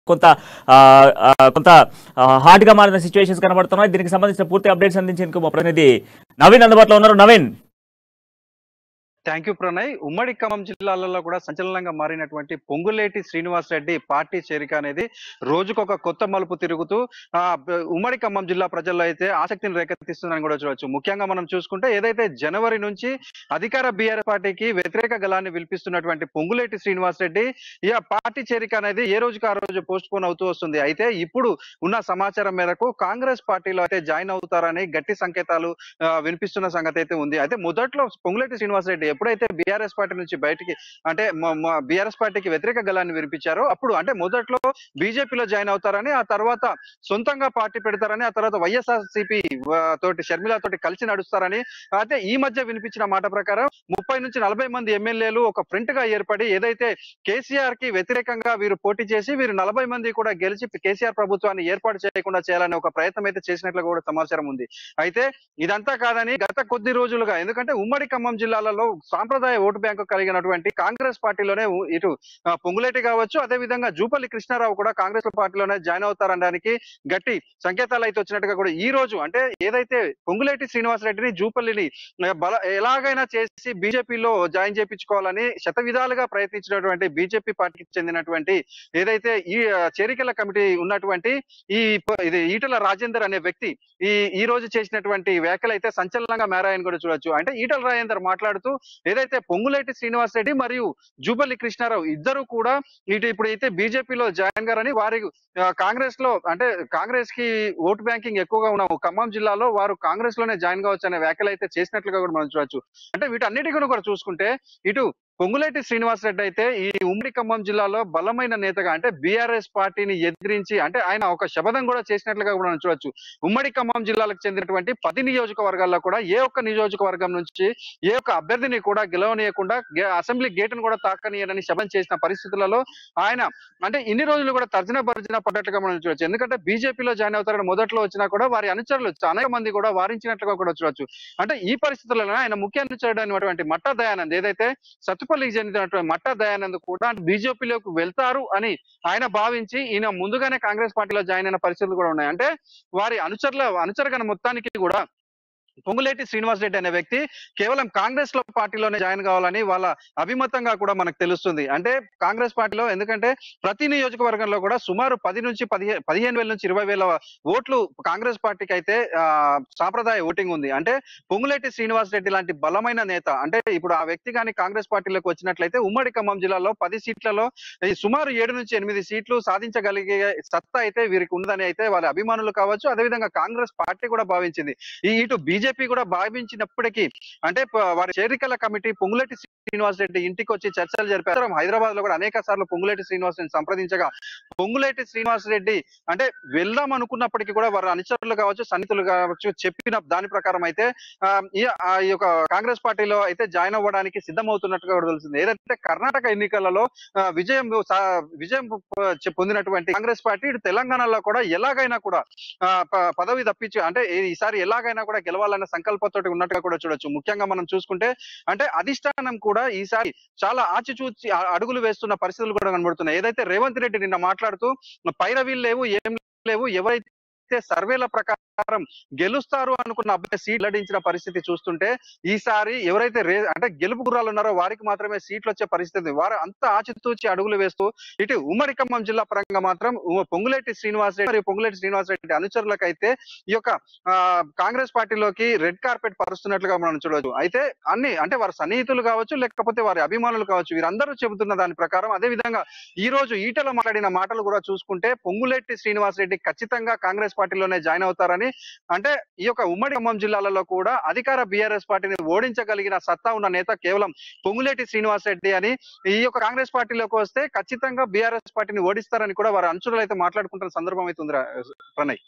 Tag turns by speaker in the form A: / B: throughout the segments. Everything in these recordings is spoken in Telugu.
A: కొంత ఆ, ఆ, కొంత హార్డ్ గా మారిన సిచ్యువేషన్స్ కనబడుతున్నాయి దీనికి సంబంధించిన పూర్తి అప్డేట్స్ అందించేందుకు మా ప్రతినిధి నవీన్ అందుబాటులో ఉన్నారు నవీన్
B: థ్యాంక్ యూ ప్రణయ్ ఉమ్మడి ఖమ్మం జిల్లాలలో కూడా సంచలనంగా మారినటువంటి పొంగులేటి శ్రీనివాస్ రెడ్డి పార్టీ చేరిక అనేది రోజుకొక కొత్త మలుపు తిరుగుతూ ఆ బ- ఉమ్మడి ఖమ్మం జిల్లా ప్రజల్లో అయితే ఆసక్తిని రేకెత్తిస్తుందని కూడా చూడొచ్చు ముఖ్యంగా మనం చూసుకుంటే ఏదైతే జనవరి నుంచి అధికార బీఆర్ఎస్ పార్టీకి వ్యతిరేక గలాన్ని వినిపిస్తున్నటువంటి పొంగులేటి శ్రీనివాస్ రెడ్డి ఈ పార్టీ చేరిక అనేది ఏ రోజుకు ఆ రోజు పోస్ట్ పోన్ అవుతూ వస్తుంది అయితే ఇప్పుడు ఉన్న సమాచారం మేరకు కాంగ్రెస్ పార్టీలో అయితే జాయిన్ అవుతారని గట్టి సంకేతాలు ఆ, వినిపిస్తున్న సంగతి అయితే ఉంది అయితే మొదట్లో పొంగులేటి శ్రీనివాస్ రెడ్డి ఎప్పుడైతే బీఆర్ఎస్ పార్టీ నుంచి బయటికి అంటే బీఆర్ఎస్ పార్టీకి వ్యతిరేక గలాన్ని వినిపించారో అప్పుడు అంటే మొదట్లో బీజేపీలో జాయిన్ అవుతారని ఆ తర్వాత సొంతంగా పార్టీ పెడతారని ఆ తర్వాత వైఎస్ఆర్ సిపి తోటి షర్మిల తోటి కలిసి నడుస్తారని అయితే ఈ మధ్య వినిపించిన మాట ప్రకారం ముప్పై నుంచి నలభై మంది ఎమ్మెల్యేలు ఒక ఫ్రంట్ గా ఏర్పడి ఏదైతే కేసీఆర్ కి వ్యతిరేకంగా వీరు పోటీ చేసి వీరు నలభై మంది కూడా గెలిచి కేసీఆర్ ప్రభుత్వాన్ని ఏర్పాటు చేయకుండా చేయాలనే ఒక ప్రయత్నం అయితే చేసినట్లు కూడా సమాచారం ఉంది అయితే ఇదంతా కాదని గత కొద్ది రోజులుగా ఎందుకంటే ఉమ్మడి ఖమ్మం జిల్లాలలో సాంప్రదాయ ఓటు బ్యాంకు కలిగినటువంటి కాంగ్రెస్ పార్టీలోనే ఉ- ఇటు ఆ, పొంగులేటి కావచ్చు అదే విధంగా జూపల్లి కృష్ణారావు కూడా కాంగ్రెస్ పార్టీలోనే జాయిన్ అవుతారనడానికి గట్టి సంకేతాలు అయితే వచ్చినట్టుగా కూడా ఈ రోజు అంటే ఏదైతే పొంగులేటి శ్రీనివాస్ రెడ్డిని జూపల్లిని ఆ, బల ఎలాగైనా చేసి బీజేపీలో జాయిన్ చేయించుకోవాలని శత విధాలుగా ప్రయత్నించినటువంటి బీజేపీ పార్టీకి చెందినటువంటి ఏదైతే ఈ ఆ, చేరికల కమిటీ ఉన్నటువంటి ఈ ప- ఇది ఈటల రాజేందర్ అనే వ్యక్తి ఈ ఈ రోజు చేసినటువంటి వ్యాఖ్యలు అయితే సంచలనంగా మారాయని కూడా చూడొచ్చు అంటే ఈటల రాజేందర్ మాట్లాడుతూ ఏదైతే పొంగులేటి శ్రీనివాస్ రెడ్డి మరియు జూపల్లి కృష్ణారావు ఇద్దరు కూడా ఇటు ఇప్పుడు అయితే బీజేపీలో జాయిన్ గారని వారి ఆ, కాంగ్రెస్ లో అంటే కాంగ్రెస్ కి ఓటు బ్యాంకింగ్ ఎక్కువగా ఉన్న ఖమ్మం జిల్లాలో వారు కాంగ్రెస్ లోనే జాయిన్ కావచ్చు అనే వ్యాఖ్యలు అయితే చేసినట్లుగా కూడా మనం చూడొచ్చు అంటే వీటన్నిటికీ కూడా చూసుకుంటే ఇటు పొంగులేటి శ్రీనివాస్ రెడ్డి అయితే ఈ ఉమ్మడి ఖమ్మం జిల్లాలో బలమైన నేతగా అంటే బీఆర్ఎస్ పార్టీని ఎదిరించి అంటే ఆయన ఒక శపథం కూడా చేసినట్లుగా కూడా మనం చూడొచ్చు ఉమ్మడి ఖమ్మం జిల్లాలకు చెందినటువంటి పది నియోజకవర్గాల్లో కూడా ఏ ఒక్క నియోజకవర్గం నుంచి ఏ ఒక్క అభ్యర్థిని కూడా గెలవనీయకుండా గే- అసెంబ్లీ గేటును కూడా తాకనీయడని శపథం చేసిన పరిస్థితులలో ఆయన అంటే ఇన్ని రోజులు కూడా తర్జన భర్జన పడ్డట్టుగా మనం చూడొచ్చు ఎందుకంటే బీజేపీలో జాయిన్ అవుతారని మొదట్లో వచ్చినా కూడా వారి అనుచరులు అనేక మంది కూడా వారించినట్లుగా కూడా చూడొచ్చు అంటే ఈ పరిస్థితులలో ఆయన ముఖ్య అనుచరుడు అయినటువంటి మట్టా దయానంద్ ఏదైతే సత్తుపల్లికి చెందినటువంటి మట్టా దయానంద్ కూడా బీజేపీలోకి వెళ్తారు అని ఆయన భావించి ఈయన ముందుగానే కాంగ్రెస్ పార్టీలో జాయిన్ అయిన పరిస్థితులు కూడా ఉన్నాయి అంటే వారి అనుచరుల అనుచరగణ మొత్తానికి కూడా పొంగులేటి శ్రీనివాస్ రెడ్డి అనే వ్యక్తి కేవలం కాంగ్రెస్ లో పార్టీలోనే జాయిన్ కావాలని వాళ్ళ అభిమతంగా కూడా మనకు తెలుస్తుంది అంటే కాంగ్రెస్ పార్టీలో ఎందుకంటే ప్రతి నియోజకవర్గంలో కూడా సుమారు పది నుంచి పదిహే పదిహేను వేల నుంచి ఇరవై వేల ఓట్లు కాంగ్రెస్ పార్టీకి అయితే ఆ, సాంప్రదాయ ఓటింగ్ ఉంది అంటే పొంగులేటి శ్రీనివాస్ రెడ్డి లాంటి బలమైన నేత అంటే ఇప్పుడు ఆ వ్యక్తి కానీ కాంగ్రెస్ పార్టీలోకి వచ్చినట్లయితే ఉమ్మడి ఖమ్మం జిల్లాలో పది సీట్లలో ఈ సుమారు ఏడు నుంచి ఎనిమిది సీట్లు సాధించగలిగే సత్తా అయితే వీరికి ఉన్నదని అయితే వాళ్ళ అభిమానులు కావచ్చు అదేవిధంగా కాంగ్రెస్ పార్టీ కూడా భావించింది ఈ ఇటు బీజేపీ కూడా భావించినప్పటికీ అంటే ప- వారి చేరికల కమిటీ పొంగులేటి శ్రీనివాస్ రెడ్డి ఇంటికి వచ్చి చర్చలు జరిపారు హైదరాబాద్ లో కూడా అనేక సార్లు పొంగులేటి శ్రీనివాస్ రెడ్డి సంప్రదించగా పొంగులేటి శ్రీనివాస్ రెడ్డి అంటే వెళ్దాం అనుకున్నప్పటికీ కూడా వారి అనుచరులు కావచ్చు సన్నిహితులు కావచ్చు చెప్పిన దాని ప్రకారం అయితే ఆ, ఈ ఆ ఈ యొక్క కాంగ్రెస్ పార్టీలో అయితే జాయిన్ అవ్వడానికి సిద్ధమవుతున్నట్టుగా కూడా తెలుస్తుంది ఏదైతే కర్ణాటక ఎన్నికలలో ఆ, విజయం సా- విజయం పొ- చె- పొందినటువంటి కాంగ్రెస్ పార్టీ ఇటు తెలంగాణలో కూడా ఎలాగైనా కూడా ఆ, ప- పదవి తప్పించి అంటే ఈ- ఈసారి ఎలాగైనా కూడా గెలవాలన్న సంకల్పంతో ఉన్నట్టుగా కూడా చూడొచ్చు ముఖ్యంగా మనం చూసుకుంటే అంటే అధిష్టానం కూడా ఈసారి చాలా ఆచిచూచి ఆ- అడుగులు వేస్తున్న పరిస్థితులు కూడా కనబడుతున్నాయి ఏదైతే రేవంత్ రెడ్డి నిన్న మాట్లాడుతూ పైరవీలు లేవు ఏం లేవు ఎవరైతే సర్వేల ప్రకారం గెలుస్తారు అనుకున్న అబ్బాయి సీట్ లడించిన పరిస్థితి చూస్తుంటే ఈసారి ఎవరైతే రే అంటే గెలుపు గుర్రాలు ఉన్నారో వారికి మాత్రమే సీట్లు వచ్చే పరిస్థితి ఉంది. వారు అంత ఆచితూచి అడుగులు వేస్తూ ఇటు ఉమ్మడి ఖమ్మం జిల్లా పరంగా మాత్రం ఉ- పొంగులేటి శ్రీనివాస్ రెడ్డి మరియు పొంగులేటి శ్రీనివాస్ రెడ్డి అనుచరులకైతే ఈ యొక్క ఆ, కాంగ్రెస్ పార్టీలోకి రెడ్ కార్పెట్ పరుస్తున్నట్లుగా మనం చూడవచ్చు అయితే అన్ని అంటే వారి సన్నిహితులు కావచ్చు లేకపోతే వారి అభిమానులు కావచ్చు వీరందరూ చెబుతున్న దాని ప్రకారం అదే విధంగా ఈ రోజు ఈటల మాట్లాడిన మాటలు కూడా చూసుకుంటే పొంగులేటి శ్రీనివాస్ రెడ్డి ఖచ్చితంగా కాంగ్రెస్ పార్టీలోనే జాయిన్ అవుతారని అంటే ఈ యొక్క ఉమ్మడి ఖమ్మం జిల్లాలలో కూడా అధికార బీఆర్ఎస్ పార్టీని ఓడించగలిగిన సత్తా ఉన్న నేత కేవలం పొంగులేటి శ్రీనివాస్ రెడ్డి అని ఈ యొక్క కాంగ్రెస్ పార్టీలోకి వస్తే ఖచ్చితంగా బీఆర్ఎస్ పార్టీని ఓడిస్తారని కూడా వారి అనుచరులు అయితే మాట్లాడుకుంటున్న సందర్భం అయితే ఉంది రా- ప్రణయ్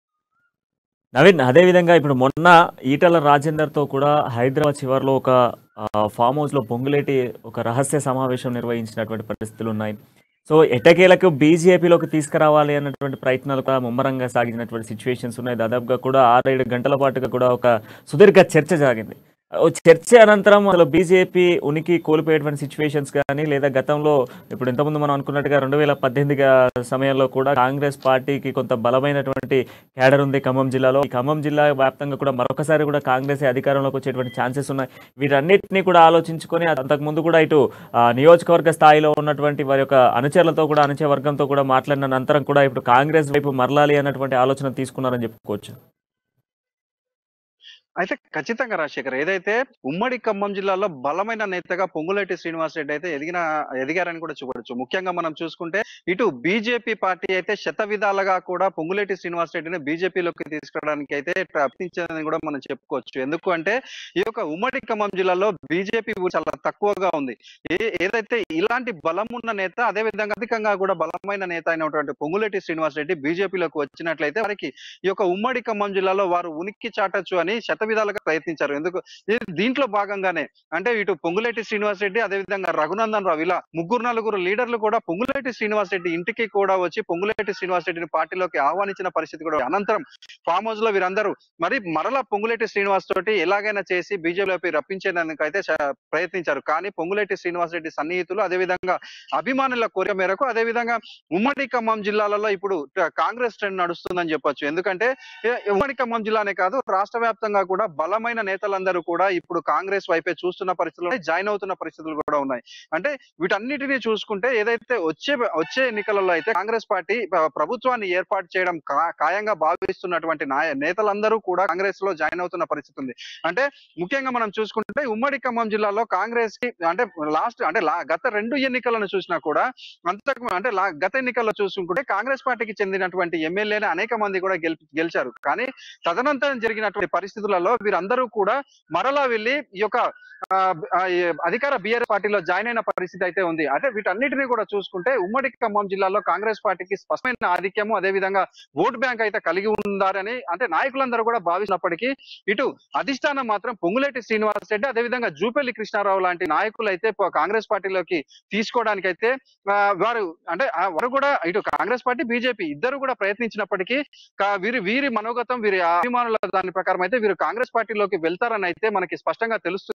A: నవీన్ అదే విధంగా ఇప్పుడు మొన్న ఈటల రాజేందర్ తో కూడా హైదరాబాద్ చివరిలో ఒక ఆ, ఫామ్ హౌస్ లో పొంగులేటి ఒక రహస్య సమావేశం నిర్వహించినటువంటి పరిస్థితులు ఉన్నాయి సో ఎటకేలకు బీజేపీలోకి తీసుకురావాలి అన్నటువంటి ప్రయత్నాలు కూడా ముమ్మరంగా సాగినటువంటి సిచ్యువేషన్స్ ఉన్నాయి దాదాపుగా కూడా ఆరేడు గంటల పాటుగా కూడా ఒక సుదీర్ఘ చర్చ సాగింది ఓ చర్చ అనంతరం అసలు బీజేపీ ఉనికి కోల్పోయేటువంటి సిచ్యువేషన్స్ కానీ లేదా గతంలో ఇప్పుడు ఇంతకుముందు మనం అనుకున్నట్టుగా రెండు వేల పద్దెనిమిది సమయంలో కూడా కాంగ్రెస్ పార్టీకి కొంత బలమైనటువంటి క్యాడర్ ఉంది ఖమ్మం జిల్లాలో ఈ ఖమ్మం జిల్లా వ్యాప్తంగా కూడా మరొకసారి కూడా కాంగ్రెస్ అధికారంలోకి వచ్చేటువంటి ఛాన్సెస్ ఉన్నాయి వీటన్నిటిని కూడా ఆలోచించుకొని అంతకుముందు కూడా ఇటు ఆ, నియోజకవర్గ స్థాయిలో ఉన్నటువంటి వారి యొక్క అనుచరులతో కూడా అనుచర వర్గంతో కూడా మాట్లాడిన అనంతరం కూడా ఇప్పుడు కాంగ్రెస్ వైపు మరలాలి అన్నటువంటి ఆలోచన తీసుకున్నారని చెప్పుకోవచ్చు
B: అయితే ఖచ్చితంగా రాజశేఖర్ ఏదైతే ఉమ్మడి ఖమ్మం జిల్లాలో బలమైన నేతగా పొంగులేటి శ్రీనివాస్ రెడ్డి అయితే ఎదిగిన ఎదిగారని కూడా చూపవచ్చు ముఖ్యంగా మనం చూసుకుంటే ఇటు బీజేపీ పార్టీ అయితే శత విధాలుగా కూడా పొంగులేటి శ్రీనివాస్ రెడ్డిని బీజేపీలోకి తీసుకురావడానికి అయితే ప్రయత్నించిందని కూడా మనం చెప్పుకోవచ్చు ఎందుకు అంటే ఈ యొక్క ఉమ్మడి ఖమ్మం జిల్లాలో బీజేపీ చాలా తక్కువగా ఉంది ఏ- ఏదైతే ఇలాంటి బలం ఉన్న నేత అదే విధంగా అధికంగా కూడా బలమైన నేత అయినటువంటి పొంగులేటి శ్రీనివాస్ రెడ్డి బీజేపీలోకి వచ్చినట్లయితే వారికి ఈ యొక్క ఉమ్మడి ఖమ్మం జిల్లాలో వారు ఉనికి చాటొచ్చు అని శత విధాలుగా ప్రయత్నించారు ఎందుకు ఇది దీంట్లో భాగంగానే అంటే ఇటు పొంగులేటి శ్రీనివాస్ రెడ్డి అదే విధంగా రఘునందన్ రావు ఇలా ముగ్గురు నలుగురు లీడర్లు కూడా పొంగులేటి శ్రీనివాస్ రెడ్డి ఇంటికి కూడా వచ్చి పొంగులేటి శ్రీనివాస్ రెడ్డిని పార్టీలోకి ఆహ్వానించిన పరిస్థితి కూడా ఉంది. అనంతరం ఫామ్ హౌస్ లో వీరందరూ మరి మరలా పొంగులేటి శ్రీనివాస్ తోటి ఎలాగైనా చేసి బీజేపీలోకి రప్పించేందుకు అయితే చ- ప్రయత్నించారు కానీ పొంగులేటి శ్రీనివాస్ రెడ్డి సన్నిహితులు అదే విధంగా అభిమానుల కోరిక మేరకు అదే విధంగా ఉమ్మడి ఖమ్మం జిల్లాలలో ఇప్పుడు ట- కాంగ్రెస్ ట్రెండ్ నడుస్తుందని చెప్పొచ్చు ఎందుకంటే ఏ- ఉమ్మడి ఖమ్మం జిల్లానే కాదు రాష్ట్ర వ్యాప్తంగా కూడా బలమైన నేతలందరూ కూడా ఇప్పుడు కాంగ్రెస్ వైపే చూస్తున్న పరిస్థితులు ఉన్నాయి, జాయిన్ అవుతున్న పరిస్థితులు కూడా ఉన్నాయి అంటే వీటన్నిటిని చూసుకుంటే ఏదైతే వచ్చే వచ్చే ఎన్నికలలో అయితే కాంగ్రెస్ పార్టీ ప్ర- ప్రభుత్వాన్ని ఏర్పాటు చేయడం కా- ఖాయంగా భావిస్తున్నటువంటి నాయ నేతలందరూ కూడా కాంగ్రెస్ లో జాయిన్ అవుతున్న పరిస్థితి ఉంది అంటే ముఖ్యంగా మనం చూసుకుంటే ఉమ్మడి ఖమ్మం జిల్లాలో కాంగ్రెస్ కి అంటే లాస్ట్ అంటే లా- గత రెండు ఎన్నికలను చూసినా కూడా అంతకు అంటే లా- గత ఎన్నికల్లో చూసుకుంటే కాంగ్రెస్ పార్టీకి చెందినటువంటి ఎమ్మెల్యేలు అనేక మంది కూడా గెల్ గెలిచారు కానీ తదనంతరం జరిగినటువంటి పరిస్థితులలో వీరందరూ కూడా మరలా వెళ్ళి ఈ యొక్క ఆ, ఆ, ఈ అధికార బిఆర్ పార్టీలో జాయిన్ అయిన పరిస్థితి అయితే ఉంది అంటే వీటన్నిటిని కూడా చూసుకుంటే ఉమ్మడి ఖమ్మం జిల్లాలో కాంగ్రెస్ పార్టీకి స్పష్టమైన ఆధిక్యము అదే విధంగా ఓట్ బ్యాంక్ అయితే కలిగి ఉందారని అంటే నాయకులందరూ కూడా భావించినప్పటికీ ఇటు అధిష్టానం మాత్రం పొంగులేటి శ్రీనివాస్ రెడ్డి అదే విధంగా జూపల్లి కృష్ణారావు లాంటి నాయకులు అయితే ప- కాంగ్రెస్ పార్టీలోకి తీసుకోవడానికి అయితే ఆ, వారు అంటే ఆ, వారు కూడా ఇటు కాంగ్రెస్ పార్టీ బీజేపీ ఇద్దరు కూడా ప్రయత్నించినప్పటికీ కా- వీరి వీరి మనోగతం వీరి అభిమానుల దాని ప్రకారం అయితే వీరు కాంగ్రెస్ పార్టీలోకి వెళ్తారని అయితే మనకి స్పష్టంగా తెలుస్తుంది